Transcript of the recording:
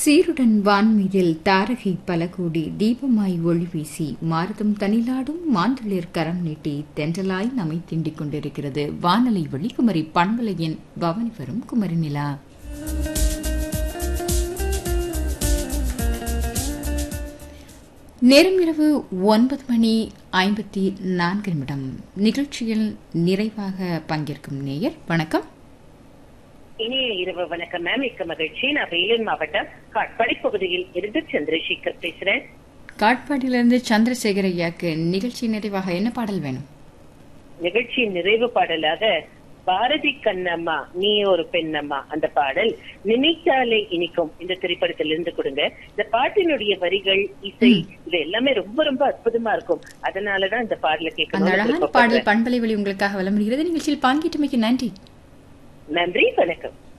சீருடன் வான்மீதில் தாரகை பல கோடி தீபமாய் ஒளி வீசி மாருதம் தனிலாடும் மாந்தளிர் கரம் நீட்டி தென்றலாய் நம்மை திண்டிக் கொண்டிருக்கிறது வானலை வழி குமரி பண்பலையின் பவனி வரும் குமரி நிலா நேரம் இரவு ஒன்பது மணி ஐம்பத்தி நான்கு நிமிடம் நிகழ்ச்சியில் நிறைவாக பங்கேற்கும் நேயர் வணக்கம் இனிய இரவு வணக்கம் மேம் மிக்க மகிழ்ச்சி நான் வேலூர் மாவட்டம் காட்பாடி பகுதியில் இருந்து சந்திரசேகர் பேசுறேன் காட்பாடியிலிருந்து சந்திரசேகர் ஐயாக்கு நிகழ்ச்சி நிறைவாக என்ன பாடல் வேணும் நிகழ்ச்சியின் நிறைவு பாடலாக பாரதி கண்ணம்மா நீ ஒரு பெண்ணம்மா அந்த பாடல் நினைத்தாலே இனிக்கும் இந்த திரைப்படத்தில் இருந்து கொடுங்க இந்த பாட்டினுடைய வரிகள் இசை இது எல்லாமே ரொம்ப ரொம்ப அற்புதமா இருக்கும் அதனாலதான் இந்த பாடலை அந்த அழகான கேட்கணும் பாடல் பண்பலை வழி உங்களுக்காக வளமுகிறது நிகழ்ச்சியில் பங்கேற்றமைக்கு நன்றி நன்றி வணக்கம்